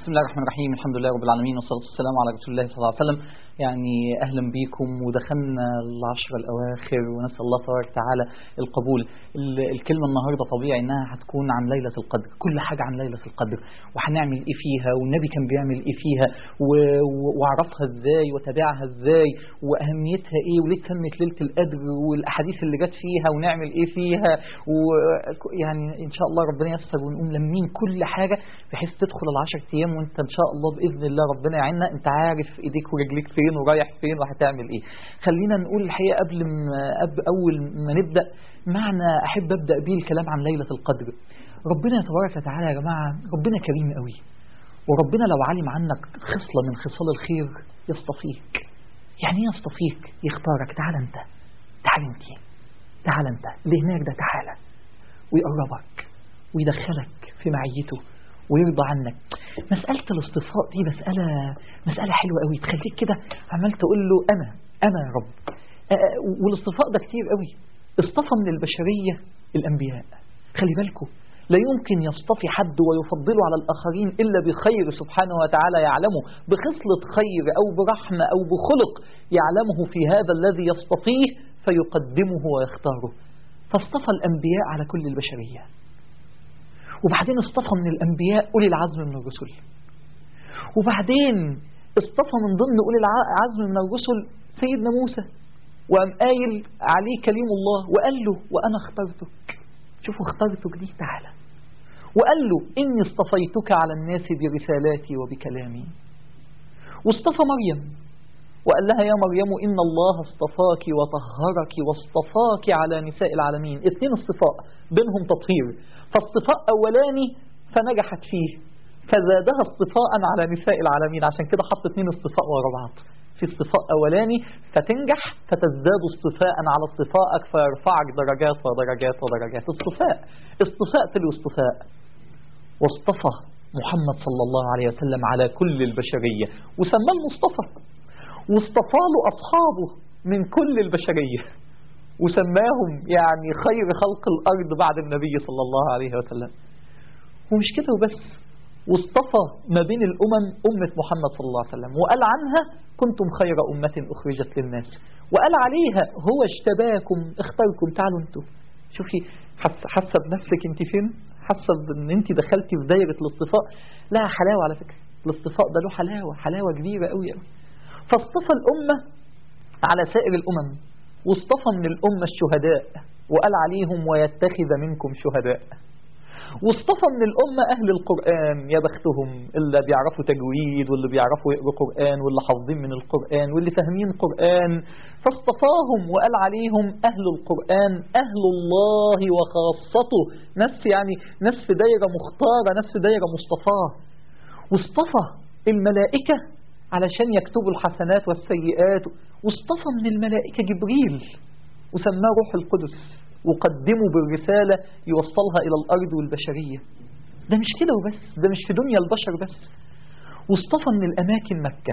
بسم الله الرحمن الرحيم الحمد لله رب العالمين والصلاة والسلام على رسول الله صلى الله عليه وسلم يعني أهلا بكم ودخلنا العشر الأواخر ونسأل الله تبارك وتعالى القبول ال- الكلمة النهاردة طبيعي إنها هتكون عن ليلة القدر كل حاجة عن ليلة القدر وهنعمل إيه فيها والنبي كان بيعمل إيه فيها و- و- وعرفها إزاي وتابعها إزاي وأهميتها إيه وليه تمت ليلة القدر والأحاديث اللي جت فيها ونعمل إيه فيها ويعني إن شاء الله ربنا ييسر ونقوم لمين كل حاجة بحيث تدخل العشر أيام وأنت إن شاء الله بإذن الله ربنا يعيننا أنت عارف إيديك ورجليك فين ورايح فين وهتعمل إيه خلينا نقول الحقيقة قبل ما قبل أول ما نبدأ معنى أحب أبدأ بيه الكلام عن ليلة القدر ربنا تبارك وتعالى يا جماعة ربنا كريم قوي وربنا لو علم عنك خصلة من خصال الخير يصطفيك يعني ايه يصطفيك يختارك تعال انت تعال انت تعال انت اللي هناك ده تعالى ويقربك ويدخلك في معيته ويرضى عنك مسألة الاصطفاء دي مسألة مسألة حلوة قوي تخليك كده عمال تقول له أنا أنا يا رب آه، والاصطفاء ده كتير قوي اصطفى من البشرية الأنبياء خلي بالكم لا يمكن يصطفي حد ويفضله على الآخرين إلا بخير سبحانه وتعالى يعلمه بخصلة خير أو برحمة أو بخلق يعلمه في هذا الذي يصطفيه فيقدمه ويختاره فاصطفى الأنبياء على كل البشرية وبعدين اصطفى من الأنبياء أولي العزم من الرسل وبعدين اصطفى من ضمن أولي العزم من الرسل سيدنا موسى وقام قايل عليه كليم الله وقال له وأنا اخترتك شوفوا اخترتك دي تعالى وقال له إني اصطفيتك على الناس برسالاتي وبكلامي واصطفى مريم وقال لها يا مريم إن الله اصطفاك وطهرك واصطفاك على نساء العالمين اثنين اصطفاء بينهم تطهير فاصطفاء أولاني فنجحت فيه فزادها اصطفاء على نساء العالمين عشان كده حط اثنين اصطفاء ورا بعض في اصطفاء أولاني فتنجح فتزداد اصطفاء على اصطفائك فيرفعك درجات ودرجات ودرجات اصطفاء اصطفاء تلو اصطفاء واصطفى محمد صلى الله عليه وسلم على كل البشرية وسماه المصطفى واصطفى له أصحابه من كل البشرية وسماهم يعني خير خلق الأرض بعد النبي صلى الله عليه وسلم ومش كده وبس واصطفى ما بين الأمم أمة محمد صلى الله عليه وسلم وقال عنها كنتم خير أمة أخرجت للناس وقال عليها هو اجتباكم اختاركم تعالوا انتوا شوفي حاسه بنفسك انت فين حاسه ان انت دخلتي في دايره الاصطفاء لها حلاوه على فكره الاصطفاء ده له حلاوه حلاوه كبيره قوي قوي فاصطفى الامه على سائر الامم واصطفى من الامه الشهداء وقال عليهم ويتخذ منكم شهداء واصطفى من الأمة أهل القرآن يا بختهم اللي بيعرفوا تجويد واللي بيعرفوا يقروا قرآن واللي حافظين من القرآن واللي فاهمين قرآن فاصطفاهم وقال عليهم أهل القرآن أهل الله وخاصته ناس يعني ناس في دايرة مختارة ناس في دايرة مصطفاة واصطفى الملائكة علشان يكتبوا الحسنات والسيئات واصطفى من الملائكة جبريل وسماه روح القدس وقدموا بالرسالة يوصلها إلى الأرض والبشرية ده مش كده وبس ده مش في دنيا البشر بس واصطفى من الأماكن مكة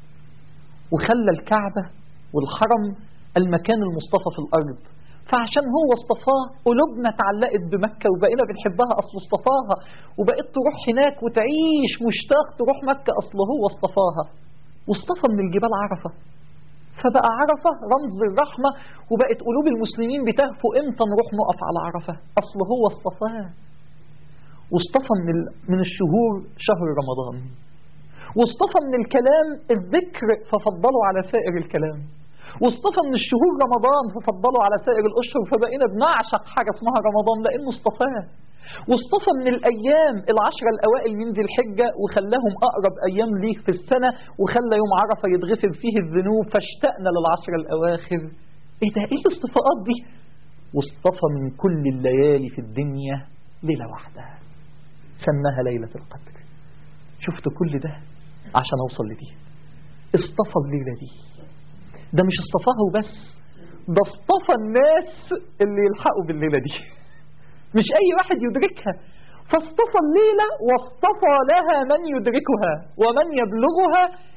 وخلى الكعبة والحرم المكان المصطفى في الأرض فعشان هو اصطفاه قلوبنا اتعلقت بمكة وبقينا بنحبها أصل اصطفاها وبقيت تروح هناك وتعيش مشتاق تروح مكة أصل هو اصطفاها واصطفى من الجبال عرفة فبقى عرفة رمز الرحمة وبقت قلوب المسلمين بتهفوا امتى نروح نقف على عرفة أصل هو اصطفاه واصطفى من, من الشهور شهر رمضان واصطفى من الكلام الذكر ففضلوا على سائر الكلام واصطفى من الشهور رمضان ففضلوا على سائر الأشهر فبقينا بنعشق حاجة اسمها رمضان لأنه اصطفاه واصطفى من الأيام العشرة الأوائل من ذي الحجة وخلاهم أقرب أيام ليه في السنة وخلى يوم عرفة يتغفر فيه الذنوب فاشتقنا للعشرة الأواخر إيه ده إيه الاصطفاءات دي واصطفى من كل الليالي في الدنيا ليلة واحدة سماها ليلة القدر شفت كل ده عشان أوصل لدي اصطفى الليلة دي ده مش اصطفاها وبس ده اصطفى الناس اللي يلحقوا بالليلة دي مش أي واحد يدركها فاصطفى الليلة واصطفى لها من يدركها ومن يبلغها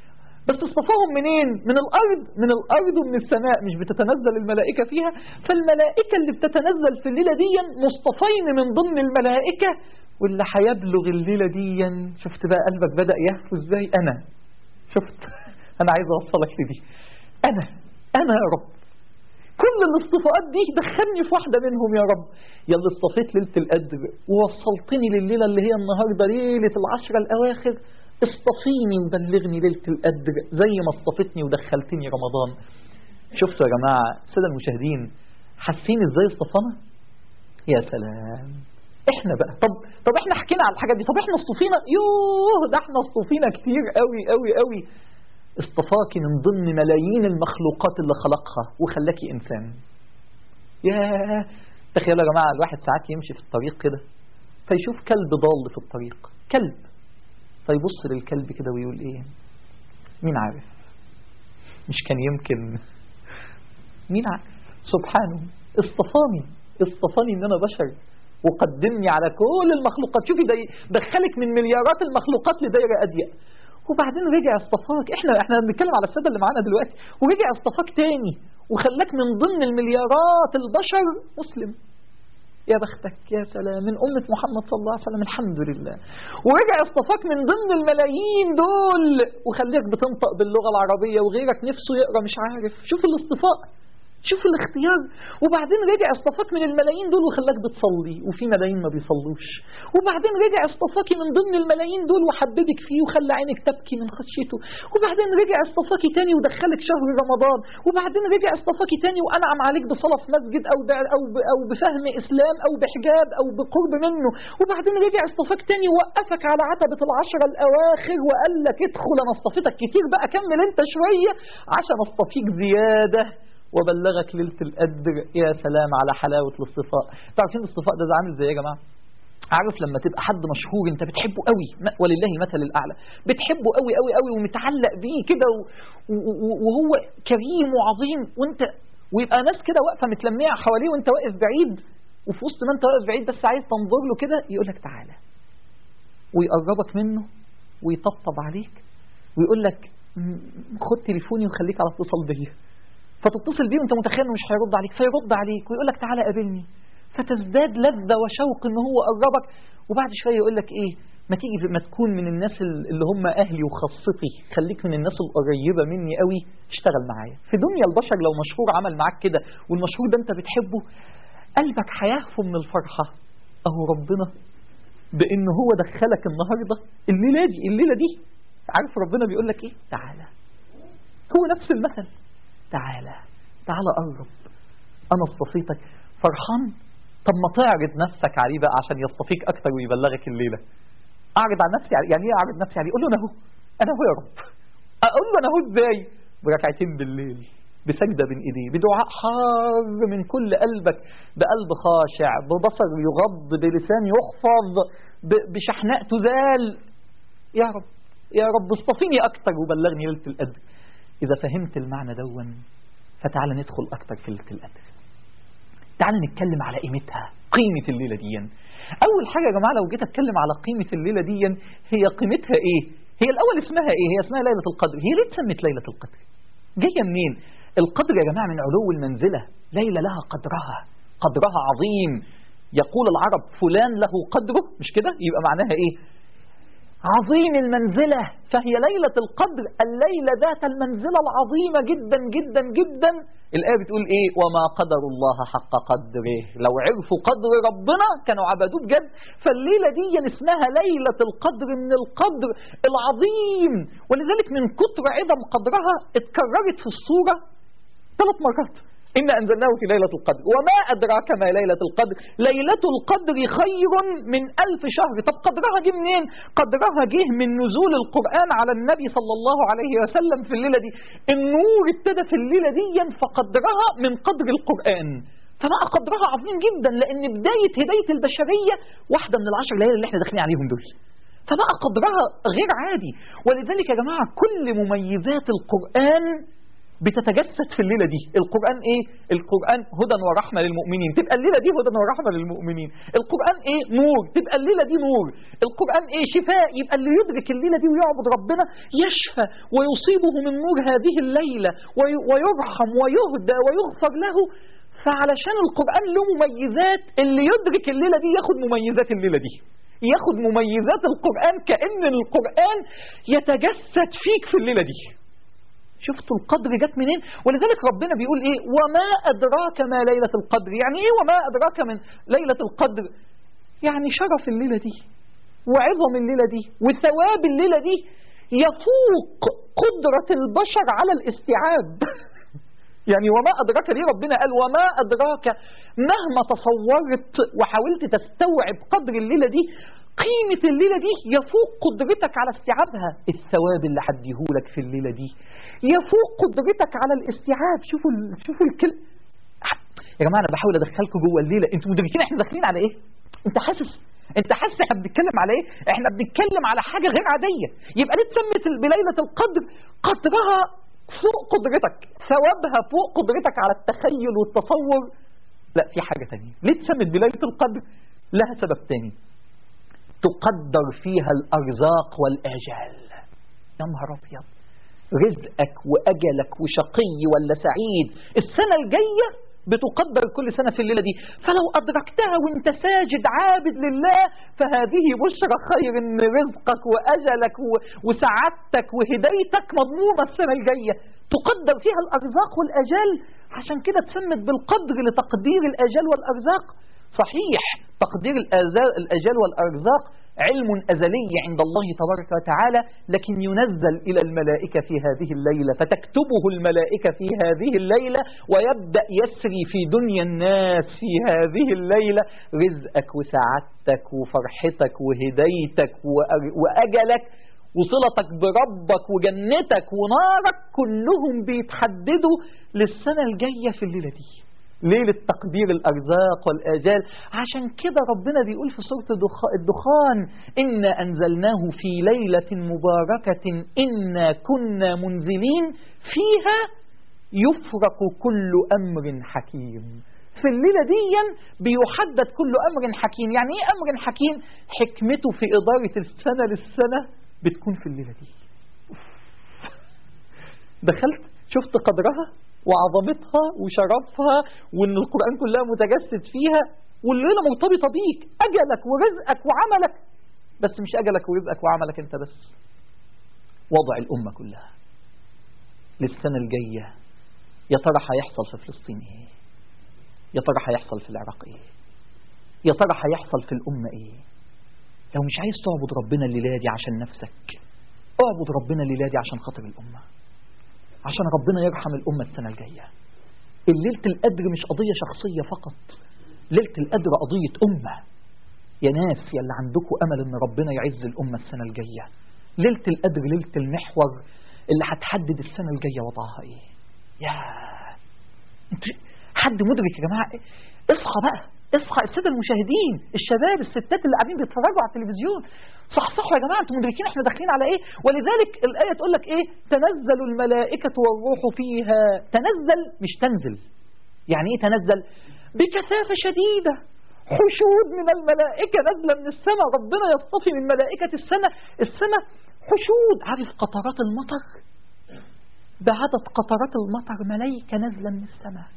بس اصطفاهم منين من الارض من الارض ومن السماء مش بتتنزل الملائكه فيها فالملائكه اللي بتتنزل في الليله دي مصطفين من ضمن الملائكه واللي هيبلغ الليله دي شفت بقى قلبك بدا يهفو ازاي انا شفت انا عايز اوصلك لدي انا انا يا رب كل الاصطفاءات دي دخلني في واحدة منهم يا رب يا اللي اصطفيت ليلة القدر ووصلتني لليلة اللي هي النهاردة ليلة العشرة الأواخر اصطفيني وبلغني ليلة القدر زي ما اصطفتني ودخلتني رمضان شفتوا يا جماعة سادة المشاهدين حاسين ازاي اصطفانا يا سلام احنا بقى طب طب احنا حكينا على الحاجات دي طب احنا اصطفينا يوه ده احنا اصطفينا كتير قوي قوي قوي اصطفاكي من ضمن ملايين المخلوقات اللي خلقها وخلاكي انسان يا تخيلوا يا جماعه الواحد ساعات يمشي في الطريق كده فيشوف كلب ضال في الطريق كلب فيبص للكلب كده ويقول ايه مين عارف مش كان يمكن مين عارف سبحانه اصطفاني اصطفاني ان انا بشر وقدمني على كل المخلوقات شوفي ده دخلك من مليارات المخلوقات لدايره اضيق وبعدين رجع اصطفاك احنا احنا بنتكلم على الساده اللي معانا دلوقتي ورجع اصطفاك تاني وخلاك من ضمن المليارات البشر مسلم يا بختك يا سلام من أمة محمد صلى الله عليه وسلم الحمد لله ورجع اصطفاك من ضمن الملايين دول وخليك بتنطق باللغة العربية وغيرك نفسه يقرأ مش عارف شوف الاصطفاء شوف الاختيار وبعدين رجع اصطفاك من الملايين دول وخلاك بتصلي وفي ملايين ما بيصلوش وبعدين رجع اصطفاكي من ضمن الملايين دول وحببك فيه وخلى عينك تبكي من خشيته وبعدين رجع اصطفاكي تاني ودخلك شهر رمضان وبعدين رجع اصطفاكي تاني وانعم عليك بصلاه في مسجد او او او بفهم اسلام او بحجاب او بقرب منه وبعدين رجع اصطفاك تاني ووقفك على عتبه العشره الاواخر وقال لك ادخل انا اصطفيتك كتير بقى كمل انت شويه عشان اصطفيك زياده وبلغك ليلة القدر يا سلام على حلاوة الاصطفاء تعرفين الاصطفاء ده, ده عامل زي يا جماعة عارف لما تبقى حد مشهور انت بتحبه قوي ولله المثل الاعلى بتحبه قوي قوي قوي ومتعلق بيه كده وهو كريم وعظيم وانت ويبقى ناس كده واقفه متلمعه حواليه وانت واقف بعيد وفي وسط ما انت واقف بعيد بس عايز تنظر له كده يقول لك تعالى ويقربك منه ويطبطب عليك ويقول لك خد تليفوني وخليك على اتصال بيا فتتصل بيه وانت متخيل انه مش هيرد عليك فيرد عليك ويقول لك تعالى قابلني فتزداد لذة وشوق ان هو قربك وبعد شويه يقول لك ايه ما تيجي ما تكون من الناس اللي هم اهلي وخاصتي خليك من الناس القريبه مني قوي اشتغل معايا في دنيا البشر لو مشهور عمل معاك كده والمشهور ده انت بتحبه قلبك هيهفو من الفرحه اهو ربنا بان هو دخلك النهارده الليله دي الليله دي عارف ربنا بيقول لك ايه تعالى هو نفس المثل تعالى تعالى قرب انا اصطفيتك فرحان طب ما تعرض نفسك عليه بقى عشان يصطفيك اكتر ويبلغك الليله اعرض على نفسي يعني ايه اعرض نفسي عليه قول له انا اهو انا اهو يا رب اقول له انا اهو ازاي بركعتين بالليل بسجدة بين ايديه بدعاء حار من كل قلبك بقلب خاشع ببصر يغض بلسان يخفض بشحناء تزال يا رب يا رب اصطفيني اكتر وبلغني ليله القدر إذا فهمت المعنى دون فتعال ندخل أكتر في ليلة القدر تعال نتكلم على قيمتها قيمة الليلة دي أول حاجة يا جماعة لو جيت أتكلم على قيمة الليلة دي هي قيمتها إيه هي الأول اسمها إيه هي اسمها ليلة القدر هي ليه اتسمت ليلة القدر جاية منين القدر يا جماعة من علو المنزلة ليلة لها قدرها قدرها عظيم يقول العرب فلان له قدره مش كده يبقى معناها إيه عظيم المنزلة فهي ليلة القدر الليلة ذات المنزلة العظيمة جدا جدا جدا الآية بتقول إيه وما قدر الله حق قدره لو عرفوا قدر ربنا كانوا عبدوه بجد فالليلة دي اسمها ليلة القدر من القدر العظيم ولذلك من كتر عظم قدرها اتكررت في الصورة ثلاث مرات إن أنزلناه في ليلة القدر وما أدراك ما ليلة القدر ليلة القدر خير من ألف شهر طب قدرها جه منين قدرها جه من نزول القرآن على النبي صلى الله عليه وسلم في الليلة دي النور ابتدى في الليلة دي فقدرها من قدر القرآن فبقى قدرها عظيم جدا لأن بداية هداية البشرية واحدة من العشر ليالي اللي احنا داخلين عليهم دول فبقى قدرها غير عادي ولذلك يا جماعة كل مميزات القرآن بتتجسد في الليلة دي القرآن ايه القرآن هدى ورحمة للمؤمنين تبقى الليلة دي هدى ورحمة للمؤمنين القرآن ايه نور تبقى الليلة دي نور القرآن ايه شفاء يبقى اللي يدرك الليلة دي ويعبد ربنا يشفى ويصيبه من نور هذه الليلة وي- ويرحم ويهدى ويغفر له فعلشان القرآن له مميزات اللي يدرك الليلة دي ياخد مميزات الليلة دي ياخد مميزات القرآن كأن القرآن يتجسد فيك في الليلة دي شفتوا القدر جت منين ولذلك ربنا بيقول ايه وما ادراك ما ليلة القدر يعني ايه وما ادراك من ليلة القدر يعني شرف الليلة دي وعظم الليلة دي وثواب الليلة دي يفوق قدرة البشر على الاستيعاب يعني وما أدراك ليه ربنا قال وما أدراك مهما تصورت وحاولت تستوعب قدر الليلة دي قيمة الليلة دي يفوق قدرتك على استيعابها الثواب اللي هديهولك في الليلة دي يفوق قدرتك على الاستيعاب شوفوا ال... شوفوا الكلمة يا جماعة أنا بحاول أدخلكم جوه الليلة أنتوا مدركين إحنا داخلين على إيه؟ أنت حاسس أنت حاسس إحنا بنتكلم على إيه؟ إحنا بنتكلم على حاجة غير عادية يبقى ليه اتسمت بليلة القدر قدرها فوق قدرتك ثوابها فوق قدرتك على التخيل والتصور لا في حاجة تانية ليه اتسمت بليلة القدر لها سبب تاني تقدر فيها الأرزاق والآجال يا نهار أبيض رزقك وأجلك وشقي ولا سعيد السنة الجاية بتقدر كل سنة في الليلة دي فلو أدركتها وانت ساجد عابد لله فهذه بشرى خير ان رزقك وأجلك و- وسعادتك وهدايتك مضمونة السنة الجاية تقدر فيها الأرزاق والأجال عشان كده اتسمت بالقدر لتقدير الأجال والأرزاق صحيح تقدير الآزال- الأجال والأرزاق علم أزلي عند الله تبارك وتعالى لكن ينزل إلى الملائكة في هذه الليلة فتكتبه الملائكة في هذه الليلة ويبدأ يسري في دنيا الناس في هذه الليلة رزقك وسعادتك وفرحتك وهدايتك وأر- وأجلك وصلتك بربك وجنتك ونارك كلهم بيتحددوا للسنة الجاية في الليلة دي ليلة تقدير الأرزاق والآجال عشان كده ربنا بيقول في سورة الدخ- الدخان إنا أنزلناه في ليلة مباركة إنا كنا منزلين فيها يفرق كل أمر حكيم في الليلة دي بيحدد كل أمر حكيم يعني إيه أمر حكيم حكمته في إدارة السنة للسنة بتكون في الليلة دي دخلت شفت قدرها وعظمتها وشرفها وان القرآن كلها متجسد فيها والليلة مرتبطة بيك أجلك ورزقك وعملك بس مش أجلك ورزقك وعملك أنت بس وضع الأمة كلها للسنة الجاية يا ترى هيحصل في فلسطين إيه يا ترى هيحصل في العراق إيه يا ترى هيحصل في الأمة إيه لو مش عايز تعبد ربنا الليلة دي عشان نفسك اعبد ربنا الليلة دي عشان خاطر الأمة عشان ربنا يرحم الأمة السنة الجاية الليلة القدر مش قضية شخصية فقط ليلة القدر قضية أمة يا ناس يا اللي عندكم أمل إن ربنا يعز الأمة السنة الجاية ليلة القدر ليلة المحور اللي هتحدد السنة الجاية وضعها إيه يا انت حد مدرك يا جماعة اصحى بقى اصحى السادة المشاهدين الشباب الستات اللي قاعدين بيتفرجوا على التلفزيون صحصحوا يا جماعة انتم مدركين احنا داخلين على ايه ولذلك الآية تقول لك ايه تنزل الملائكة والروح فيها تنزل مش تنزل يعني ايه تنزل بكثافة شديدة حشود من الملائكة نازلة من السماء ربنا يصطفي من ملائكة السماء السماء حشود عارف قطرات المطر بعدد قطرات المطر ملائكة نازلة من السماء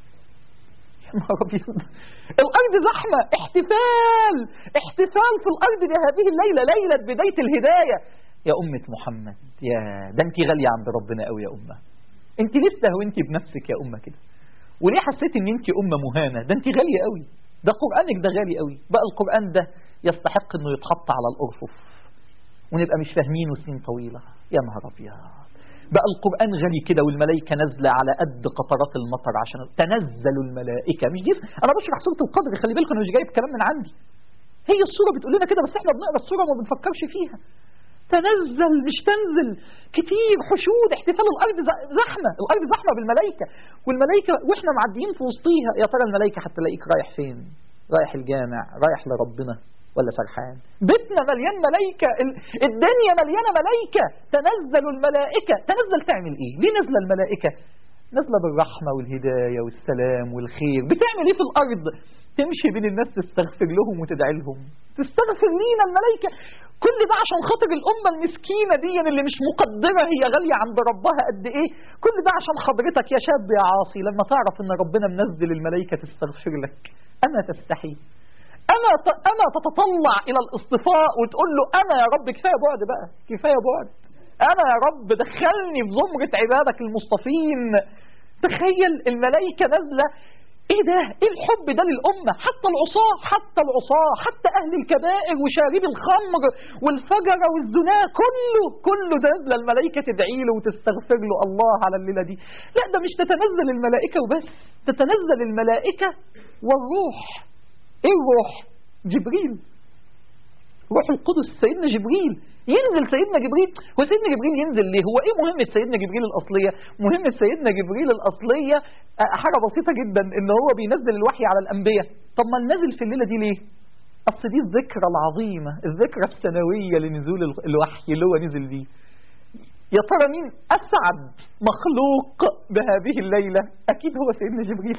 يا نهار أبيض الأرض زحمة احتفال احتفال في الأرض بهذه الليلة ليلة بداية الهداية يا أمة محمد يا ده أنت غالية عند ربنا قوي يا أمة أنت ليه استهونتي بنفسك يا أمة كده وليه حسيت ان انت امه مهانه ده انت غاليه قوي ده قرانك ده غالي قوي بقى القران ده يستحق انه يتحط على الارفف ونبقى مش فاهمينه سنين طويله يا نهار ابيض بقى القران غالي كده والملائكه نازله على قد قطرات المطر عشان تنزل الملائكه مش دي انا بشرح سوره القدر خلي بالكم انا مش جايب كلام من عندي هي الصوره بتقول لنا كده بس احنا بنقرا الصوره وما بنفكرش فيها تنزل مش تنزل كتير حشود احتفال الارض زحمه الارض زحمه بالملائكه والملائكه واحنا معديين في وسطيها يا ترى الملائكه هتلاقيك رايح فين رايح الجامع رايح لربنا ولا سرحان بيتنا مليان ملائكة ال- الدنيا مليانة ملائكة تنزل الملائكة تنزل تعمل ايه ليه نزل الملائكة نازلة بالرحمة والهداية والسلام والخير بتعمل ايه في الأرض تمشي بين الناس تستغفر لهم وتدعي لهم تستغفر لينا الملائكة كل ده عشان خاطر الأمة المسكينة دي اللي مش مقدرة هي غالية عند ربها قد ايه كل ده عشان حضرتك يا شاب يا عاصي لما تعرف ان ربنا منزل الملائكة تستغفر لك أما تستحي أما ت- أما تتطلع إلى الاصطفاء وتقول له أنا يا رب كفاية بعد بقى كفاية بعد أنا يا رب دخلني في زمرة عبادك المصطفين تخيل الملائكة نازلة ايه ده ايه الحب ده للأمة حتى العصاة حتى العصاة حتى أهل الكبائر وشارب الخمر والفجرة والزنا كله كله ده نازلة الملائكة تدعي له وتستغفر له الله على الليلة دي لا ده مش تتنزل الملائكة وبس تتنزل الملائكة والروح ايه الروح جبريل روح القدس سيدنا جبريل ينزل سيدنا جبريل هو سيدنا جبريل ينزل ليه هو ايه مهمة سيدنا جبريل الأصلية مهمة سيدنا جبريل الأصلية آه، حاجة بسيطة جدا ان هو بينزل الوحي على الأنبياء طب ما ننزل في الليلة دي ليه أصل دي الذكرى العظيمة الذكرى السنوية لنزول ال- الوحي اللي هو نزل بيه يا ترى مين أسعد مخلوق بهذه الليلة أكيد هو سيدنا جبريل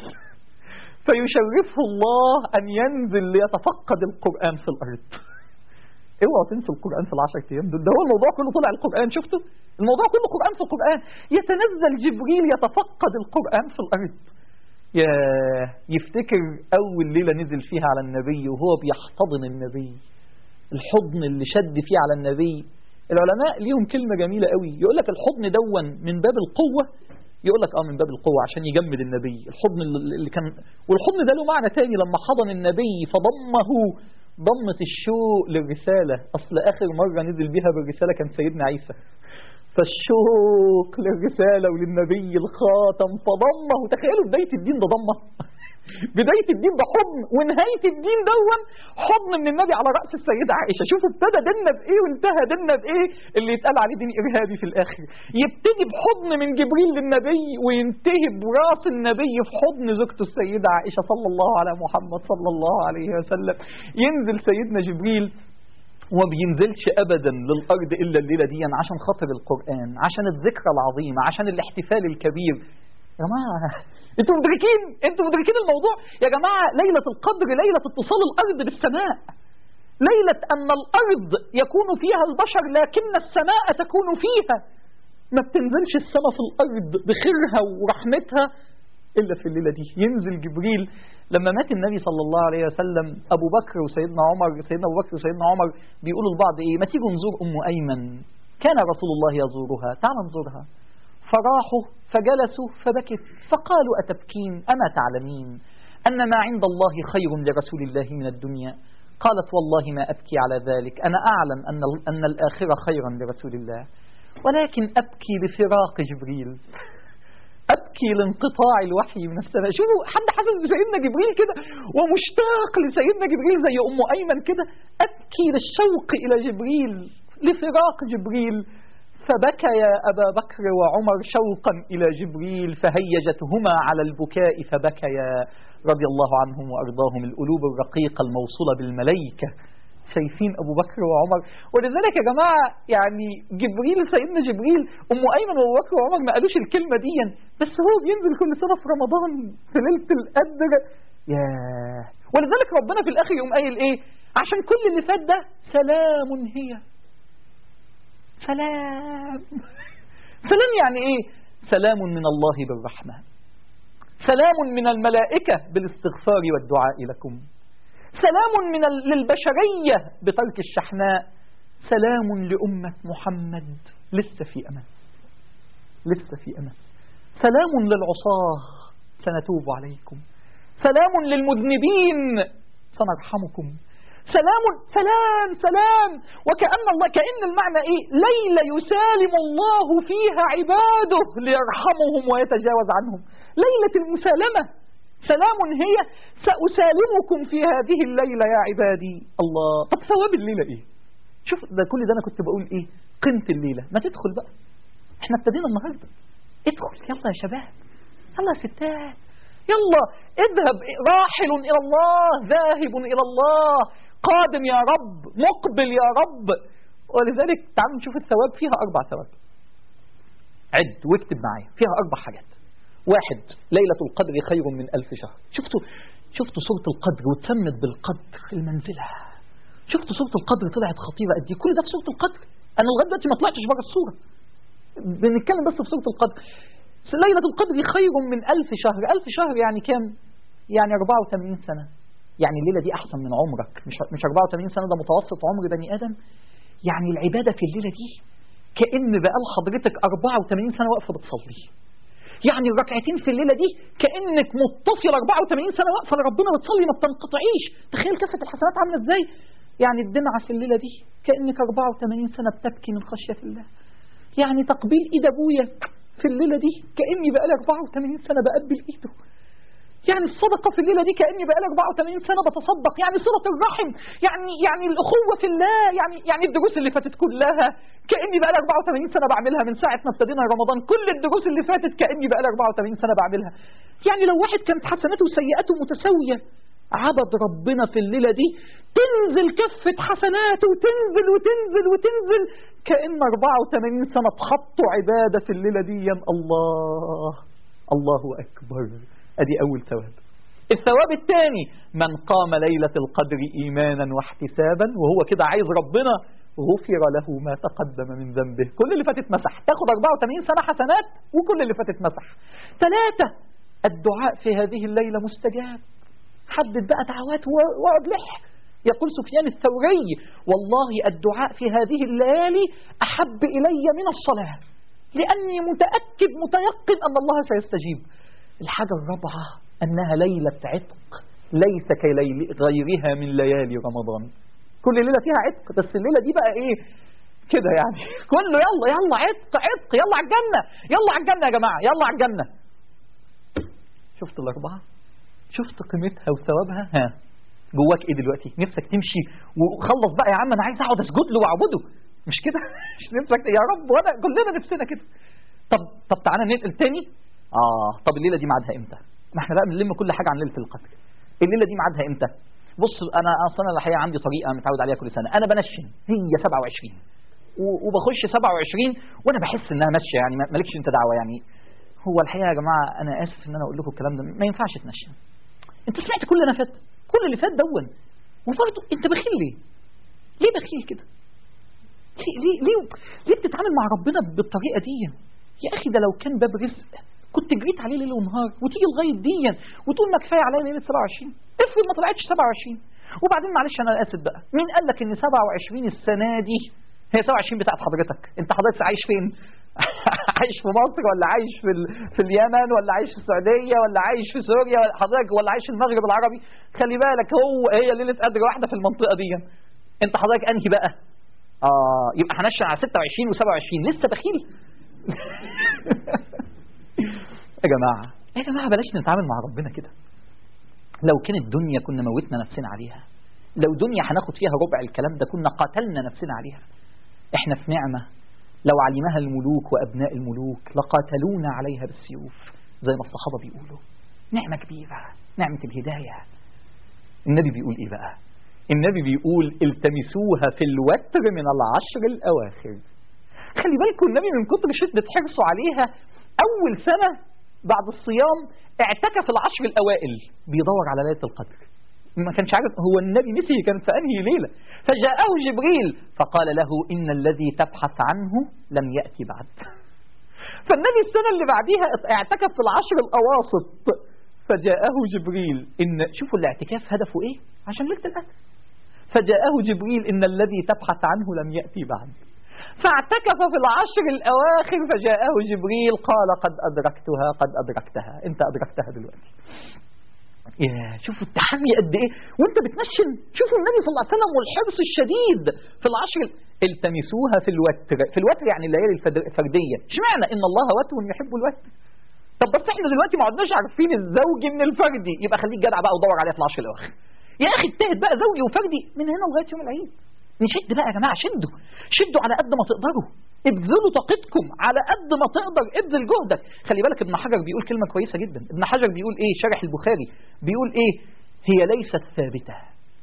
فيشرفه الله أن ينزل ليتفقد القرآن في الأرض اوعوا تنسوا القرآن في العشر أيام دول ده هو الموضوع كله طلع القرآن شفتوا الموضوع كله قرآن في القرآن يتنزل جبريل يتفقد القرآن في الأرض يا يفتكر أول ليلة نزل فيها على النبي وهو بيحتضن النبي الحضن اللي شد فيه على النبي العلماء ليهم كلمة جميلة قوي يقول لك الحضن دون من باب القوة يقول لك اه من باب القوة عشان يجمد النبي الحضن اللي اللي كان والحضن ده له معنى تاني لما حضن النبي فضمه ضمة الشوق للرسالة أصل آخر مرة نزل بيها بالرسالة كان سيدنا عيسى فالشوق للرسالة وللنبي الخاتم فضمه تخيلوا بداية الدين ده ضمه بداية الدين ده حضن ونهاية الدين دون حضن من النبي على رأس السيدة عائشة شوفوا ابتدى ديننا بإيه وانتهى ديننا بإيه اللي يتقال عليه دين إرهابي في الآخر يبتدي بحضن من جبريل للنبي وينتهي براس النبي في حضن زوجته السيدة عائشة صلى الله على محمد صلى الله عليه وسلم ينزل سيدنا جبريل وما بينزلش ابدا للارض الا الليله دي عشان خاطر القران عشان الذكرى العظيمه عشان الاحتفال الكبير يا جماعه انتوا مدركين انتوا مدركين الموضوع يا جماعه ليله القدر ليله اتصال الارض بالسماء ليله ان الارض يكون فيها البشر لكن السماء تكون فيها ما بتنزلش السماء في الارض بخيرها ورحمتها إلا في الليلة دي ينزل جبريل لما مات النبي صلى الله عليه وسلم أبو بكر وسيدنا عمر سيدنا أبو بكر وسيدنا عمر بيقولوا لبعض إيه ما تيجوا نزور أم أيمن كان رسول الله يزورها تعال نزورها فراحوا فجلسوا فبكت فقالوا أتبكين أما تعلمين أن ما عند الله خير لرسول الله من الدنيا قالت والله ما أبكي على ذلك أنا أعلم أن, أن الآخرة خيرا لرسول الله ولكن أبكي لفراق جبريل أبكي لانقطاع الوحي من السماء شوفوا حد حاسس بسيدنا جبريل كده ومشتاق لسيدنا جبريل زي أم أيمن كده أبكي للشوق إلى جبريل لفراق جبريل فبكى يا أبا بكر وعمر شوقا إلى جبريل فهيجتهما على البكاء فبكيا رضي الله عنهم وأرضاهم القلوب الرقيقة الموصولة بالملائكة شايفين أبو بكر وعمر ولذلك يا جماعة يعني جبريل سيدنا جبريل أم أيمن وأبو بكر وعمر ما قالوش الكلمة دي بس هو بينزل كل سنة في رمضان في ليلة القدر ياه ولذلك ربنا في الآخر يقوم قايل إيه عشان كل اللي فات ده سلام هي سلام سلام يعني إيه سلام من الله بالرحمة سلام من الملائكة بالاستغفار والدعاء لكم سلام من ال- للبشرية بترك الشحناء سلام لأمة محمد لسه في أمل لسه في أمل سلام للعصاة سنتوب عليكم سلام للمذنبين سنرحمكم سلام سلام سلام وكأن الله كأن المعنى إيه ليلة يسالم الله فيها عباده ليرحمهم ويتجاوز عنهم ليلة المسالمة سلام هي سأسالمكم في هذه الليلة يا عبادي الله طب ثواب الليلة إيه شوف ده كل ده أنا كنت بقول إيه قيمة الليلة ما تدخل بقى احنا ابتدينا النهاردة ادخل يلا يا شباب يلا يا ستات يلا اذهب راحل إلى الله ذاهب إلى الله قادم يا رب مقبل يا رب ولذلك تعالوا نشوف الثواب فيها أربع ثواب عد واكتب معايا فيها أربع حاجات واحد ليلة القدر خير من ألف شهر شفتوا شفتوا سورة القدر وتسمت بالقدر المنزلة شفتوا سورة القدر طلعت خطيرة قد ايه كل ده في سورة القدر أنا لغاية دلوقتي ما طلعتش بره السورة بنتكلم بس في سورة القدر ليلة القدر خير من ألف شهر ألف شهر يعني كام يعني 84 سنة يعني الليلة دي أحسن من عمرك مش مش 84 سنة ده متوسط عمر بني آدم يعني العبادة في الليلة دي كأن بقى لحضرتك 84 سنة واقفة بتصلي يعني الركعتين في الليلة دي كأنك متصل 84 سنة واقفة لربنا بتصلي ما بتنقطعيش تخيل كفة الحسنات عاملة ازاي يعني الدمعة في الليلة دي كأنك 84 سنة بتبكي من خشية الله يعني تقبيل ايد ابويا في الليلة دي كأني بقالي 84 سنة بقبل ايده يعني الصدقة في الليلة دي كأني بقالي 84 سنة بتصدق يعني صلة الرحم يعني يعني الأخوة في الله يعني يعني الدروس اللي فاتت كلها كأني بقالي 84 سنة بعملها من ساعة ما ابتدينا رمضان كل الدروس اللي فاتت كأني بقالي 84 سنة بعملها يعني لو واحد كانت حسناته وسيئاته متساوية عبد ربنا في الليلة دي تنزل كفة حسناته وتنزل وتنزل وتنزل كأن 84 سنة تحطوا عبادة في الليلة دي الله الله أكبر أدي أول ثواب الثواب الثاني من قام ليلة القدر إيمانا واحتسابا وهو كده عايز ربنا غفر له ما تقدم من ذنبه كل اللي فاتت مسح تاخد 84 سنة حسنات وكل اللي فاتت مسح ثلاثة الدعاء في هذه الليلة مستجاب حدد بقى دعوات واقعد لح يقول سفيان الثوري والله الدعاء في هذه الليالي أحب إلي من الصلاة لأني متأكد متيقن أن الله سيستجيب الحاجة الرابعة أنها ليلة عتق ليس كغيرها من ليالي رمضان كل ليلة فيها عتق بس الليلة دي بقى إيه كده يعني كله يلا يلا عتق عتق يلا على الجنة يلا على الجنة يا جماعة يلا على الجنة شفت الأربعة شفت قيمتها وثوابها ها جواك ايه دلوقتي نفسك تمشي وخلص بقى يا عم انا عايز اقعد اسجد له واعبده مش كده مش نفسك يا رب وانا كلنا نفسنا كده طب طب تعالى ننقل تاني اه طب الليله دي ميعادها امتى ما احنا بقى بنلم كل حاجه عن ليله القدر الليله دي ميعادها امتى بص انا اصلا الحقيقه عندي طريقه متعود عليها كل سنه انا بنشن هي 27 وبخش 27 وانا بحس انها ماشيه يعني مالكش انت دعوه يعني هو الحقيقه يا جماعه انا اسف ان انا اقول لكم الكلام ده ما ينفعش تنشن انت سمعت كل اللي فات كل اللي فات دون وبرضه انت بخيل ليه ليه بخيل كده ليه ليه ليه, ليه بتتعامل مع ربنا بالطريقه دي يا اخي ده لو كان باب رزق كنت جريت عليه ليل ونهار وتيجي لغايه دي وتقول ما كفايه عليا ليله 27 افرض ما طلعتش 27 وبعدين معلش انا اسف بقى مين قال لك ان 27 السنه دي هي 27 بتاعت حضرتك انت حضرتك عايش فين عايش في مصر ولا عايش في ال... في اليمن ولا عايش في السعوديه ولا عايش في سوريا ولا حضرتك ولا عايش في المغرب العربي خلي بالك هو هي ليله قدر واحده في المنطقه دي انت حضرتك انهي بقى اه يبقى هنشن على 26 و27 لسه بخيل يا جماعه يا جماعه بلاش نتعامل مع ربنا كده لو كانت الدنيا كنا موتنا نفسنا عليها لو دنيا هناخد فيها ربع الكلام ده كنا قاتلنا نفسنا عليها احنا في نعمه لو علمها الملوك وأبناء الملوك لقاتلونا عليها بالسيوف زي ما الصحابة بيقولوا نعمة كبيرة نعمة الهداية النبي بيقول إيه بقى النبي بيقول التمسوها في الوتر من العشر الأواخر خلي بالكم النبي من كتر شدة حرصه عليها أول سنة بعد الصيام اعتكف العشر الأوائل بيدور على ليلة القدر ما كانش عارف هو النبي نسي كان في أنهي ليلة فجاءه جبريل فقال له إن الذي تبحث عنه لم يأتي بعد فالنبي السنة اللي بعديها اعتكف في العشر الأواسط فجاءه جبريل إن شوفوا الاعتكاف هدفه إيه عشان ليلة القدر فجاءه جبريل إن الذي تبحث عنه لم يأتي بعد فاعتكف في العشر الأواخر فجاءه جبريل قال قد أدركتها قد أدركتها أنت أدركتها دلوقتي يا شوفوا التحري قد ايه وانت بتنشن شوفوا النبي صلى الله عليه وسلم والحرص الشديد في العشر التمسوها في الوتر في الوتر يعني الليالي الفرديه اشمعنى ان الله وتر يحب الوتر طب بس احنا دلوقتي ما عدناش عارفين الزوج من الفردي يبقى خليك جدع بقى ودور عليها في العشر الاواخر يا اخي اجتهد بقى زوجي وفردي من هنا لغايه يوم العيد نشد بقى يا جماعه شدوا شدوا على قد ما تقدروا ابذلوا طاقتكم على قد ما تقدر ابذل جهدك خلي بالك ابن حجر بيقول كلمة كويسة جدا ابن حجر بيقول ايه شارح البخاري بيقول ايه هي ليست ثابتة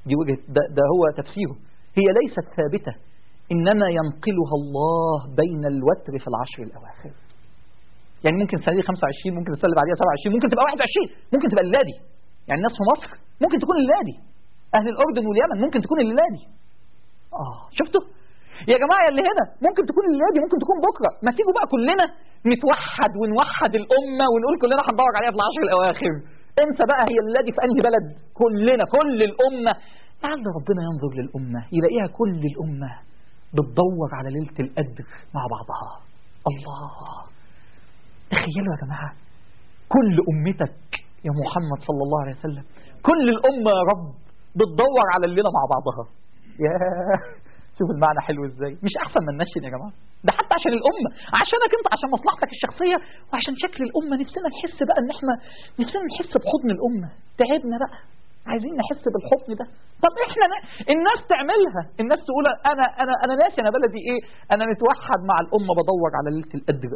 دي وجهة ده, ده هو تفسيره هي ليست ثابتة إنما ينقلها الله بين الوتر في العشر الأواخر يعني ممكن السنة دي 25 ممكن السنة اللي بعديها 27 ممكن تبقى 21 ممكن تبقى الليلة دي يعني الناس في مصر ممكن تكون الليلة دي أهل الأردن واليمن ممكن تكون الليلة دي آه شفتوا يا جماعة اللي هنا ممكن تكون الليلة دي ممكن تكون بكرة ما تيجوا بقى كلنا نتوحد ونوحد الأمة ونقول كلنا هندور عليها في العشر الأواخر انسى بقى هي الليلة دي في أنهي بلد كلنا كل الأمة لعل ربنا ينظر للأمة يلاقيها كل الأمة بتدور على ليلة القدر مع بعضها الله تخيلوا يا جماعة كل أمتك يا محمد صلى الله عليه وسلم كل الأمة يا رب بتدور على الليلة مع بعضها يا شوف المعنى حلو ازاي مش احسن ما ننشن يا جماعه ده حتى عشان الامه عشانك انت عشان مصلحتك الشخصيه وعشان شكل الامه نفسنا نحس بقى ان احنا نفسنا نحس بحضن الامه تعبنا بقى عايزين نحس بالحضن ده طب احنا ن... الناس تعملها الناس تقول انا انا انا ناسي انا بلدي ايه انا نتوحد مع الامه بدور على ليله القدر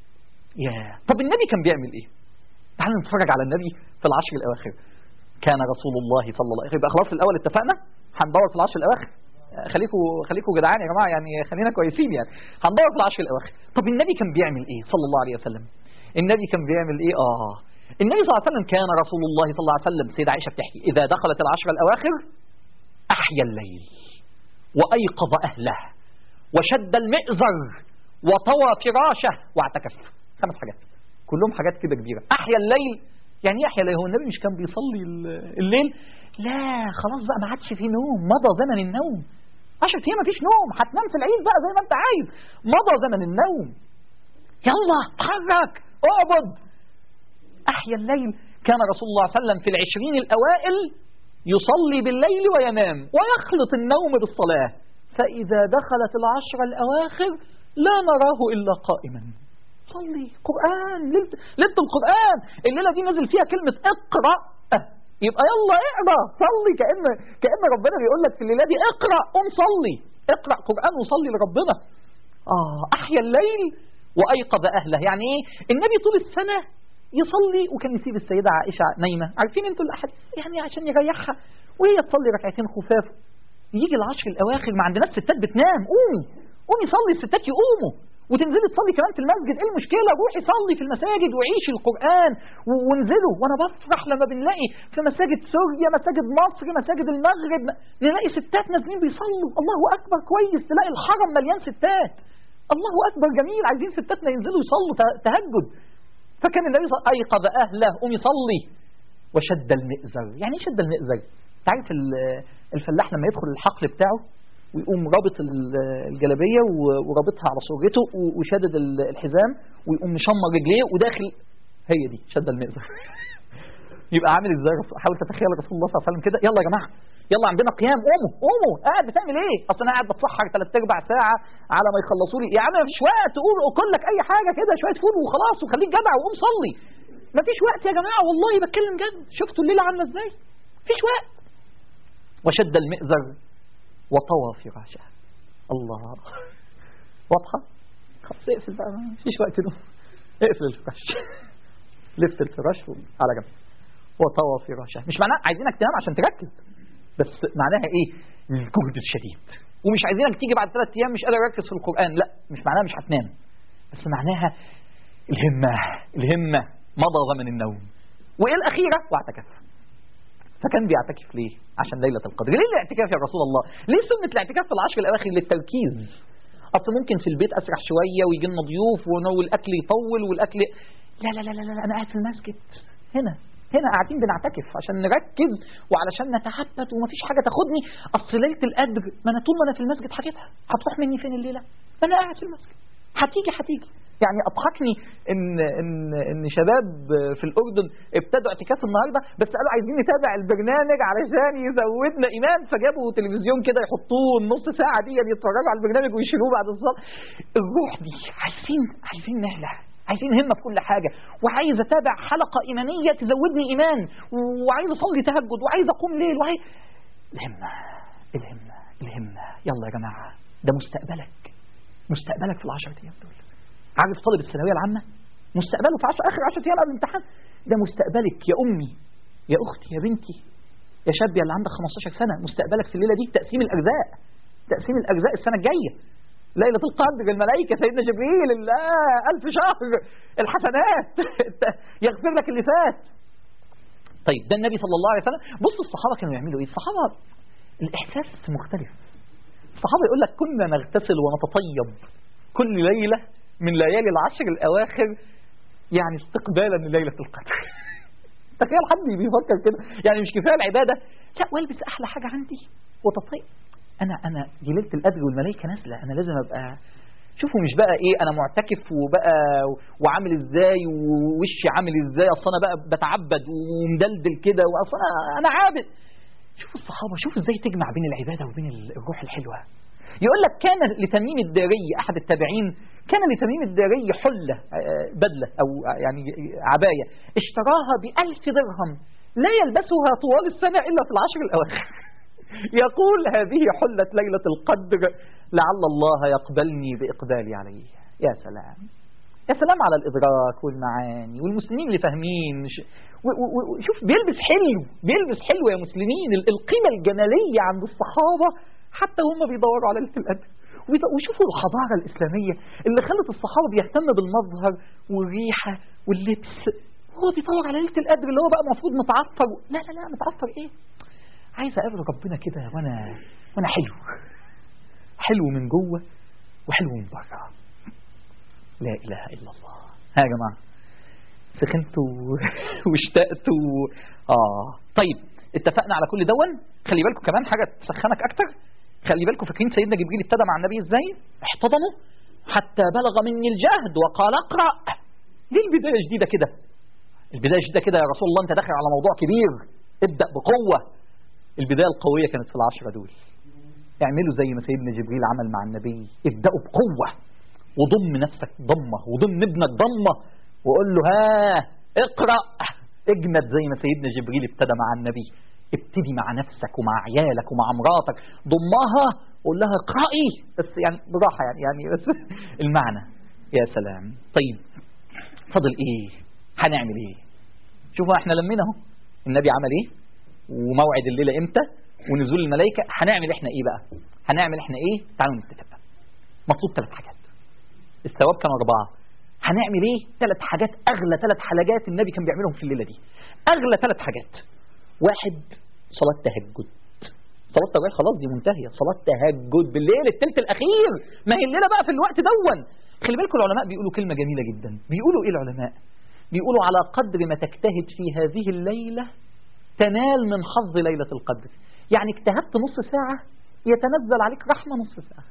يا طب النبي كان بيعمل ايه تعالوا نتفرج على النبي في العشر الاواخر كان رسول الله صلى الله عليه وسلم يبقى خلاص الاول اتفقنا هندور في العشر الاواخر خليكم خليكم جدعان يا جماعه يعني خلينا كويسين يعني هندور في العشر الاواخر طب النبي كان بيعمل ايه صلى الله عليه وسلم النبي كان بيعمل ايه اه النبي صلى الله عليه وسلم كان رسول الله صلى الله عليه وسلم سيدة عائشه بتحكي اذا دخلت العشر الاواخر احيا الليل وايقظ اهله وشد المئزر وطوى فراشه واعتكف خمس حاجات كلهم حاجات كده كبيره احيا الليل يعني ايه احيا الليل هو النبي مش كان بيصلي الليل لا خلاص بقى ما عادش في نوم مضى زمن النوم 10 ايام مفيش نوم هتنام في العيد بقى زي ما انت عايز مضى زمن النوم يلا اتحرك اعبد احيا الليل كان رسول الله صلى الله عليه وسلم في العشرين الاوائل يصلي بالليل وينام ويخلط النوم بالصلاة فإذا دخلت العشر الأواخر لا نراه إلا قائما صلي قرآن ليلة القرآن الليلة دي نزل فيها كلمة اقرأ يبقى يلا اقرا صلي كأن كأن ربنا بيقول لك في الليلة دي اقرأ قم صلي اقرأ قرآن وصلي لربنا آه أحيا الليل وأيقظ أهله يعني إيه النبي طول السنة يصلي وكان يسيب السيدة عائشة نايمة عارفين انتوا الأحاديث يعني عشان يريحها وهي تصلي ركعتين خفاف يجي العشر الأواخر ما عندناش ستات بتنام قومي قومي صلي الستات يقوموا وتنزلي تصلي كمان في المسجد ايه المشكله روحي صلي في المساجد وعيشي القران وانزلوا وانا بفرح لما بنلاقي في مساجد سوريا مساجد مصر مساجد المغرب نلاقي ستات نازلين بيصلوا الله اكبر كويس تلاقي الحرم مليان ستات الله اكبر جميل عايزين ستاتنا ينزلوا يصلوا تهجد فكان النبي صلى ايقظ اهله قوم يصلي وشد المئزر يعني ايه شد المئزر تعرف الفلاح لما يدخل الحقل بتاعه ويقوم رابط الجلابيه ورابطها على صورته وشادد الحزام ويقوم مشمر رجليه وداخل هي دي شد المئزر يبقى عامل ازاي حاول تتخيل رسول الله صلى الله عليه وسلم كده يلا يا جماعه يلا عندنا قيام قوموا قوموا قاعد بتعمل ايه اصل انا قاعد بتسحر ثلاث ارباع ساعه على ما يخلصوا لي يا عم مفيش وقت قول اكل لك اي حاجه كده شويه فول وخلاص وخليك جدع وقوم صلي مفيش وقت يا جماعه والله بتكلم جد شفتوا الليله عامله ازاي مفيش وقت وشد المئزر وطوى فراشه الله واضحه خلاص اقفل بقى مفيش وقت نوم اقفل الفراش لف الفراش على جنب وطوى فراشه مش معناه عايزينك تنام عشان تركز بس معناها ايه الجهد الشديد ومش عايزينك تيجي بعد ثلاث ايام مش قادر اركز في القران لا مش معناها مش هتنام بس معناها الهمه الهمه مضى زمن النوم وايه الاخيره واعتكف فكان بيعتكف ليه عشان ليله القدر ليه الاعتكاف يا رسول الله ليه سنه الاعتكاف في العشر الاواخر للتركيز اصل ممكن في البيت اسرح شويه ويجي لنا ضيوف والاكل يطول والاكل لا لا لا لا, لا انا قاعد في المسجد هنا هنا قاعدين بنعتكف عشان نركز وعلشان نتحدث ومفيش حاجه تاخدني اصل ليله القدر ما انا طول ما انا في المسجد حاجتها هتروح مني فين الليله؟ ما انا قاعد في المسجد هتيجي هتيجي يعني اضحكني ان ان ان شباب في الاردن ابتدوا اعتكاف النهارده بس قالوا عايزين نتابع البرنامج علشان يزودنا ايمان فجابوا تلفزيون كده يحطوه النص ساعه دي يتفرجوا على البرنامج ويشيلوه بعد الصلاه الروح دي عايزين عايزين نهلع عايزين همة في كل حاجة وعايز أتابع حلقة إيمانية تزودني إيمان وعايز أصلي تهجد وعايز أقوم ليل وعايز الهمة الهمة الهمة يلا يا جماعة ده مستقبلك مستقبلك في العشرة أيام دول عارف طالب الثانوية العامة مستقبله في عشر آخر عشرة أيام قبل الامتحان ده مستقبلك يا أمي يا أختي يا بنتي يا شاب يا اللي عندك 15 سنة مستقبلك في الليلة دي تقسيم الأرزاق تقسيم الأرزاق السنة الجاية ليلة القدر الملائكة سيدنا جبريل الله ألف شهر الحسنات يغفر لك اللي فات طيب ده النبي صلى الله عليه وسلم بص الصحابة كانوا يعملوا ايه الصحابة الإحساس مختلف الصحابة يقول لك كنا نغتسل ونتطيب كل ليلة من ليالي العشر الأواخر يعني استقبالا لليلة القدر تخيل حد بيفكر كده يعني مش كفايه العباده لا والبس احلى حاجه عندي وتطيب انا انا دي ليله القدر والملائكه نازله انا لازم ابقى شوفوا مش بقى ايه انا معتكف وبقى وعامل ازاي ووشي عامل ازاي اصل انا بقى بتعبد ومدلدل كده واصل انا انا عابد شوفوا الصحابه شوفوا ازاي تجمع بين العباده وبين الروح الحلوه يقول لك كان لتميم الداري احد التابعين كان لتميم الداري حله بدله او يعني عبايه اشتراها بألف درهم لا يلبسها طوال السنه الا في العشر الاواخر يقول هذه حلة ليلة القدر لعل الله يقبلني بإقبالي عليه يا سلام يا سلام على الإدراك والمعاني والمسلمين اللي فاهمين شوف بيلبس حلو بيلبس حلو يا مسلمين القيمة الجمالية عند الصحابة حتى هم بيدوروا على ليلة القدر وشوفوا الحضارة الإسلامية اللي خلت الصحابة بيهتم بالمظهر والريحة واللبس هو بيدور على ليلة القدر اللي هو بقى المفروض متعطر لا لا لا متعطر ايه عايز اقابل ربنا كده وانا وانا حلو حلو من جوه وحلو من بره لا اله الا الله ها يا جماعه سخنتوا واشتقتوا اه طيب اتفقنا على كل دون خلي بالكم كمان حاجه تسخنك اكتر خلي بالكم فاكرين سيدنا جبريل ابتدى مع النبي ازاي احتضنه حتى بلغ مني الجهد وقال اقرا ليه البدايه جديده كده البدايه جديده كده يا رسول الله انت داخل على موضوع كبير ابدا بقوه البدايه القويه كانت في العشره دول اعملوا زي ما سيدنا جبريل عمل مع النبي ابداوا بقوه وضم نفسك ضمه وضم ابنك ضمه وقول له ها اقرا اجمد زي ما سيدنا جبريل ابتدى مع النبي ابتدي مع نفسك ومع عيالك ومع مراتك ضمها وقول لها اقرأي بس يعني براحة يعني يعني بس المعنى يا سلام طيب فضل ايه هنعمل ايه شوفوا احنا لمينا اهو النبي عمل ايه وموعد الليلة امتى ونزول الملائكة هنعمل احنا ايه بقى هنعمل احنا ايه تعالوا نتفق مطلوب ثلاث حاجات الثواب كان أربعة هنعمل ايه ثلاث حاجات اغلى ثلاث حاجات النبي كان بيعملهم في الليلة دي اغلى ثلاث حاجات واحد صلاة تهجد صلاة التراويح خلاص دي منتهية صلاة تهجد بالليل الثلث الأخير ما هي الليلة بقى في الوقت دون خلي بالكم العلماء بيقولوا كلمة جميلة جدا بيقولوا إيه العلماء بيقولوا على قدر ما تجتهد في هذه الليلة تنال من حظ ليلة القدر يعني اجتهدت نص ساعة يتنزل عليك رحمة نص ساعة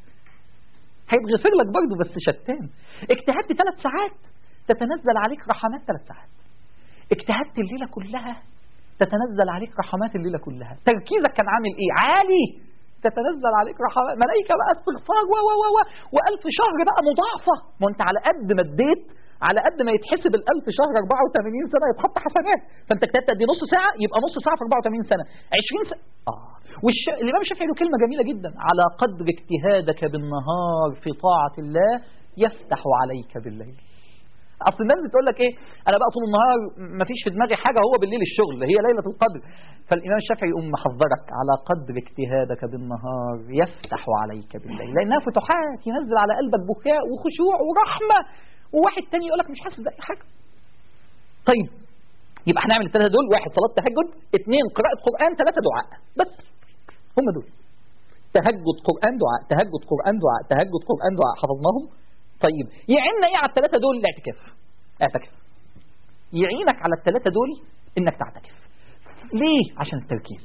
هيتغفر لك برضه بس شتان اجتهدت ثلاث ساعات تتنزل عليك رحمات ثلاث ساعات اجتهدت الليلة كلها تتنزل عليك رحمات الليلة كلها تركيزك كان عامل ايه عالي تتنزل عليك رحمات ملائكة بقى استغفار و و و وألف شهر بقى مضاعفة ما انت على قد ما اديت على قد ما يتحسب الألف شهر 84 سنة يتحط حسنات فانت اجتهدت قد نص ساعة يبقى نص ساعة في 84 سنة 20 سنة اه والش... الإمام الشافعي له كلمة جميلة جدا على قدر اجتهادك بالنهار في طاعة الله يفتح عليك بالليل اصل الناس بتقول لك ايه انا بقى طول النهار ما فيش في دماغي حاجه هو بالليل الشغل هي ليله القدر فالامام الشافعي يقوم محذرك على قدر اجتهادك بالنهار يفتح عليك بالليل لانها فتوحات ينزل على قلبك بكاء وخشوع ورحمه وواحد تاني يقول لك مش حاسس باي حاجه طيب يبقى هنعمل الثلاثه دول واحد صلاه تهجد اثنين قراءه قران ثلاثه دعاء بس هم دول تهجد قران دعاء تهجد قران دعاء تهجد قران دعاء حفظناهم طيب يعيننا ايه على الثلاثه دول الاعتكاف اعتكف يعينك على الثلاثه دول انك تعتكف ليه عشان التركيز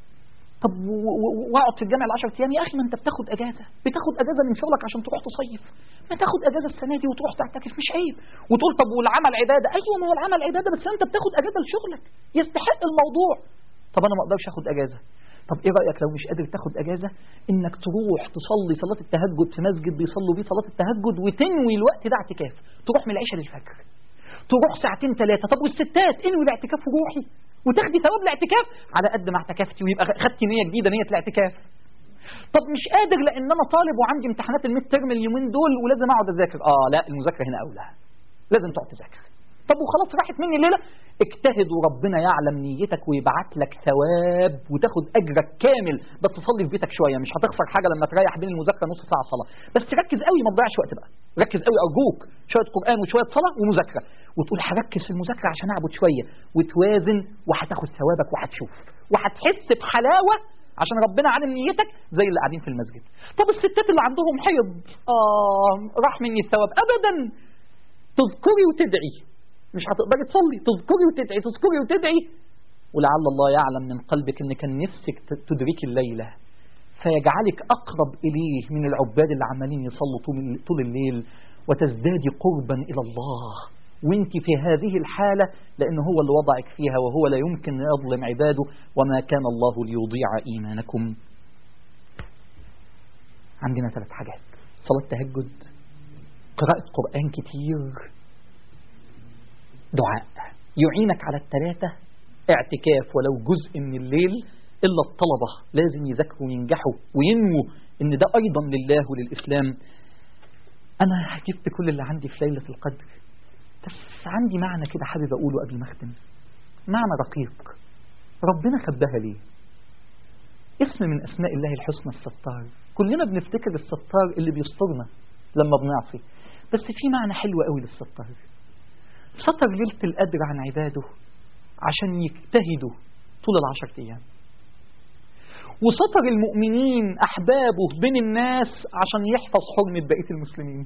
طب واقعد في الجامع العشر ايام يا اخي ما انت بتاخد اجازه بتاخد اجازه من شغلك عشان تروح تصيف ما تاخد اجازه السنه دي وتروح تعتكف مش عيب وتقول طب والعمل عباده ايوه ما هو العمل عباده بس انت بتاخد اجازه لشغلك يستحق الموضوع طب انا ما اقدرش اخد اجازه طب ايه رايك لو مش قادر تاخد اجازه انك تروح تصلي صلاه التهجد في مسجد بيصلوا بيه صلاه التهجد وتنوي الوقت ده اعتكاف تروح من العشاء للفجر تروح ساعتين ثلاثه طب والستات انوي الاعتكاف وروحي وتاخدي ثواب الاعتكاف على قد ما اعتكفتي ويبقى خدتي نيه جديده نيه الاعتكاف طب مش قادر لان انا طالب وعندي امتحانات الميد ترم اليومين دول ولازم اقعد اذاكر اه لا المذاكره هنا اولى لازم تقعد تذاكر طب وخلاص راحت مني الليلة اجتهد وربنا يعلم نيتك ويبعت لك ثواب وتاخد أجرك كامل بس تصلي في بيتك شوية مش هتخسر حاجة لما تريح بين المذاكرة نص ساعة صلاة بس ركز قوي ما تضيعش وقت بقى ركز قوي أرجوك شوية قرآن وشوية صلاة ومذاكرة وتقول هركز في المذاكرة عشان أعبد شوية وتوازن وهتاخد ثوابك وهتشوف وهتحس بحلاوة عشان ربنا عالم نيتك زي اللي قاعدين في المسجد طب الستات اللي عندهم حيض آه راح مني الثواب أبدا تذكري وتدعي مش هتقدري تصلي تذكري وتدعي تذكري وتدعي ولعل الله يعلم من قلبك ان كان نفسك تدركي الليلة فيجعلك أقرب إليه من العباد اللي عمالين يصلوا طول الليل وتزدادي قربا إلى الله وانت في هذه الحالة لأن هو اللي وضعك فيها وهو لا يمكن يظلم عباده وما كان الله ليضيع إيمانكم عندنا ثلاث حاجات صلاة تهجد قراءة قرآن كتير دعاء يعينك على الثلاثة اعتكاف ولو جزء من الليل إلا الطلبة لازم يذاكروا وينجحوا وينموا إن ده أيضا لله وللإسلام أنا جبت كل اللي عندي في ليلة القدر بس عندي معنى كده حابب أقوله قبل ما أختم معنى رقيق ربنا خباها ليه اسم من أسماء الله الحسنى الستار كلنا بنفتكر الستار اللي بيسترنا لما بنعصي بس في معنى حلو قوي للستار ستر ليلة القدر عن عباده عشان يجتهدوا طول العشر أيام وستر المؤمنين أحبابه بين الناس عشان يحفظ حرمة بقية المسلمين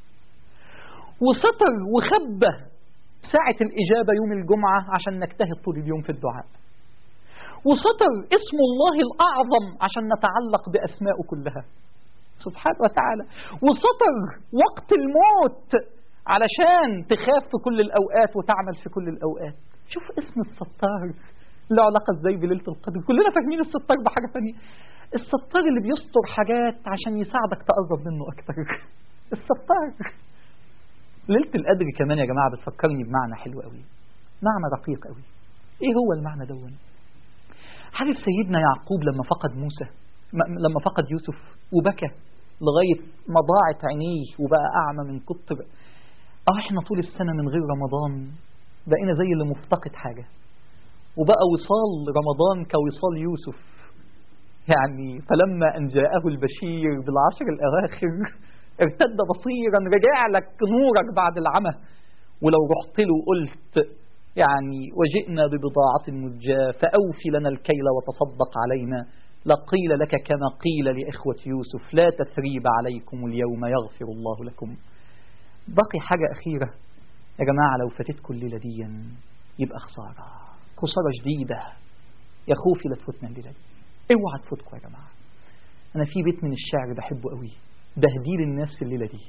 وستر وخبى ساعة الإجابة يوم الجمعة عشان نجتهد طول اليوم في الدعاء وستر اسم الله الأعظم عشان نتعلق بأسمائه كلها سبحانه وتعالى وستر وقت الموت علشان تخاف في كل الأوقات وتعمل في كل الأوقات شوف اسم الستار له علاقة ازاي بليلة القدر كلنا فاهمين الستار بحاجة ثانيه الستار اللي بيستر حاجات عشان يساعدك تقرب منه أكتر الستار ليلة القدر كمان يا جماعة بتفكرني بمعنى حلو قوي معنى رقيق قوي ايه هو المعنى دون عارف سيدنا يعقوب لما فقد موسى لما فقد يوسف وبكى لغاية ما ضاعت عينيه وبقى أعمى من كتر اه احنا طول السنة من غير رمضان بقينا زي اللي مفتقد حاجة وبقى وصال رمضان كوصال يوسف يعني فلما أن جاءه البشير بالعشر الأواخر ارتد بصيرا رجع لك نورك بعد العمى ولو رحت له وقلت يعني وجئنا ببضاعة مزجاة فأوفي لنا الكيل وتصدق علينا لقيل لك كما قيل لإخوة يوسف لا تثريب عليكم اليوم يغفر الله لكم بقي حاجة أخيرة يا جماعة لو فاتتكم الليلة دي يبقى خسارة خسارة جديدة يا خوفي لا تفوتنا الليلة دي اوعى تفوتكم يا جماعة أنا في بيت من الشعر بحبه قوي بهديل الناس في الليلة دي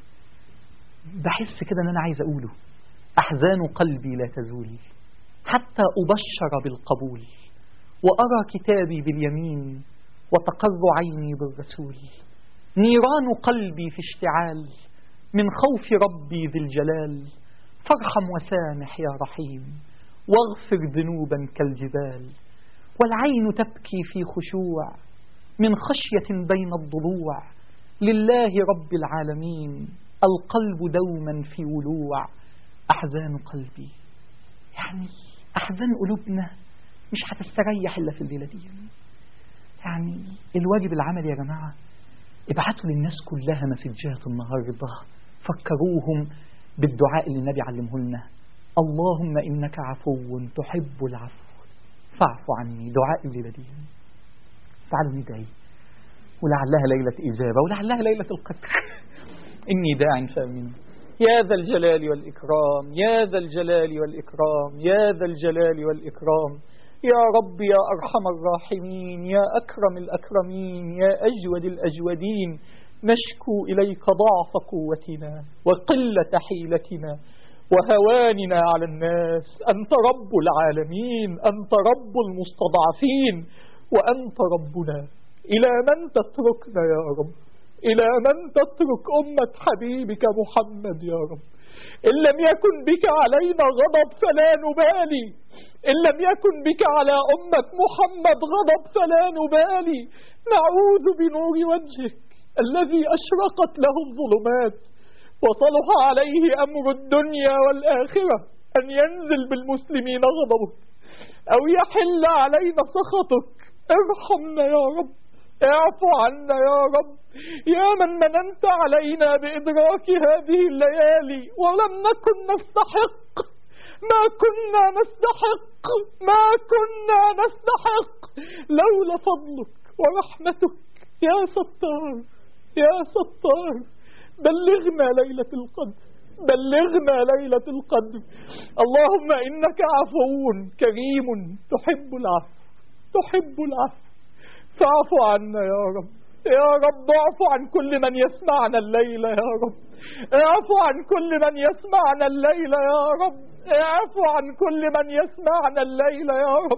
بحس كده أن أنا عايز أقوله أحزان قلبي لا تزول حتى أبشر بالقبول وأرى كتابي باليمين وتقر عيني بالرسول نيران قلبي في اشتعال من خوف ربي ذي الجلال فارحم وسامح يا رحيم واغفر ذنوبا كالجبال والعين تبكي في خشوع من خشية بين الضلوع لله رب العالمين القلب دوما في ولوع أحزان قلبي يعني أحزان قلوبنا مش هتستريح إلا في الليلة دي يعني الواجب العملي يا جماعة ابعتوا للناس كلها مسجات النهاردة فكروهم بالدعاء اللي النبي علمه لنا اللهم إنك عفو تحب العفو فاعف عني دعاء الليلة دي تعالوا ندعي ولعلها ليلة إجابة ولعلها ليلة القدر إني داع فامن يا ذا الجلال والإكرام يا ذا الجلال والإكرام يا ذا الجلال والإكرام يا رب يا أرحم الراحمين يا أكرم الأكرمين يا أجود الأجودين نشكو إليك ضعف قوتنا وقلة حيلتنا وهواننا على الناس أنت رب العالمين أنت رب المستضعفين وأنت ربنا إلى من تتركنا يا رب إلى من تترك أمة حبيبك محمد يا رب إن لم يكن بك علينا غضب فلا نبالي إن لم يكن بك على أمة محمد غضب فلا نبالي نعوذ بنور وجهك الذي أشرقت له الظلمات وصلح عليه أمر الدنيا والآخرة أن ينزل بالمسلمين غضبك أو يحل علينا سخطك ارحمنا يا رب اعفو عنا يا رب يا من مننت علينا بإدراك هذه الليالي ولم نكن نستحق ما كنا نستحق ما كنا نستحق لولا فضلك ورحمتك يا ستار يا ستار بلغنا ليلة القدر بلغنا ليلة القدر اللهم إنك عفو كريم تحب العفو تحب العفو فاعف عنا يا رب يا رب اعفو عن كل من يسمعنا الليلة يا رب اعفو عن كل من يسمعنا الليلة يا رب اعفو عن كل من يسمعنا الليلة يا رب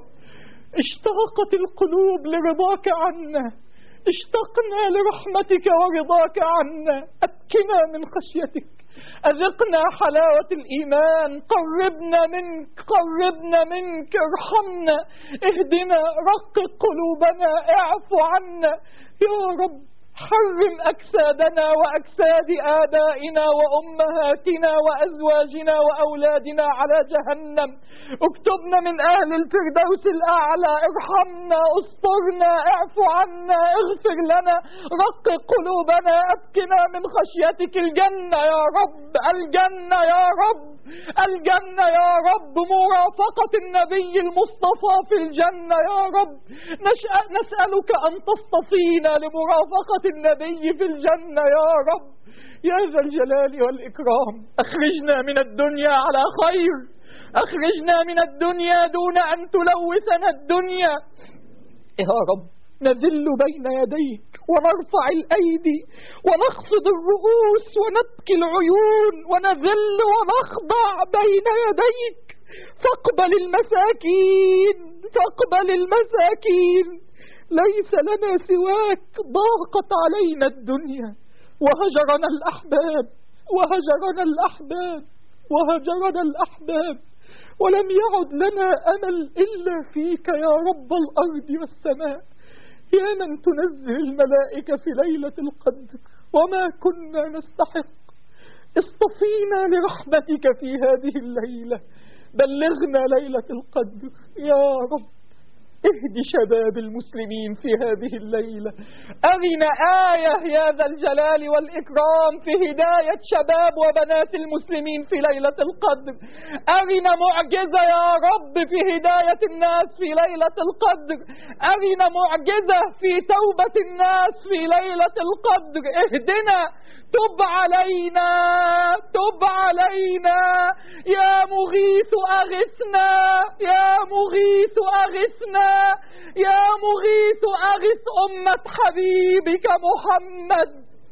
اشتاقت القلوب لرضاك عنا اشتقنا لرحمتك ورضاك عنا أبكنا من خشيتك أذقنا حلاوة الإيمان قربنا منك قربنا منك ارحمنا اهدنا رقق قلوبنا اعفو عنا يا رب حرم أجسادنا وأجساد آبائنا وأمهاتنا وأزواجنا وأولادنا على جهنم اكتبنا من أهل الفردوس الأعلى ارحمنا استرنا اعفو عنا اغفر لنا رقق قلوبنا أبكنا من خشيتك الجنة يا رب الجنة يا رب الجنة يا رب مرافقة النبي المصطفى في الجنة يا رب نشأ- نسألك أن تصطفينا لمرافقة النبي في الجنة يا رب يا ذا الجلال والإكرام أخرجنا من الدنيا على خير أخرجنا من الدنيا دون أن تلوثنا الدنيا يا رب نذل بين يديك ونرفع الأيدي ونخفض الرؤوس ونبكي العيون ونذل ونخضع بين يديك فاقبل المساكين فاقبل المساكين ليس لنا سواك ضاقت علينا الدنيا وهجرنا الأحباب وهجرنا الأحباب وهجرنا الأحباب ولم يعد لنا أمل إلا فيك يا رب الأرض والسماء يا من تنزل الملائكة في ليلة القدر وما كنا نستحق اصطفينا لرحمتك في هذه الليلة بلغنا ليلة القدر يا رب اهد شباب المسلمين في هذه الليلة أرنا آية يا ذا الجلال والإكرام في هداية شباب وبنات المسلمين في ليلة القدر أرنا معجزة يا رب في هداية الناس في ليلة القدر أرنا معجزة في توبة الناس في ليلة القدر اهدنا تب علينا تب علينا يا مغيث أغثنا يا مغيث أغثنا يا مغيث أغث أمة حبيبك محمد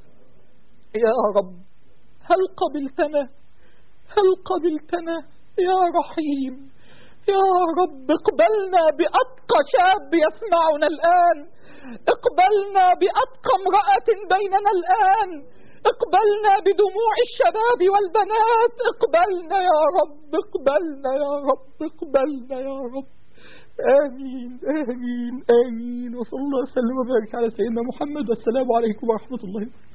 يا رب هل قبلتنا هل قبلتنا يا رحيم يا رب اقبلنا بأتقى شاب يسمعنا الآن اقبلنا بأتقى امرأة بيننا الآن اقبلنا بدموع الشباب والبنات اقبلنا يا رب اقبلنا يا رب اقبلنا يا رب آمين آمين آمين وصلى الله وسلم وبارك على سيدنا محمد والسلام عليكم ورحمة الله وبركاته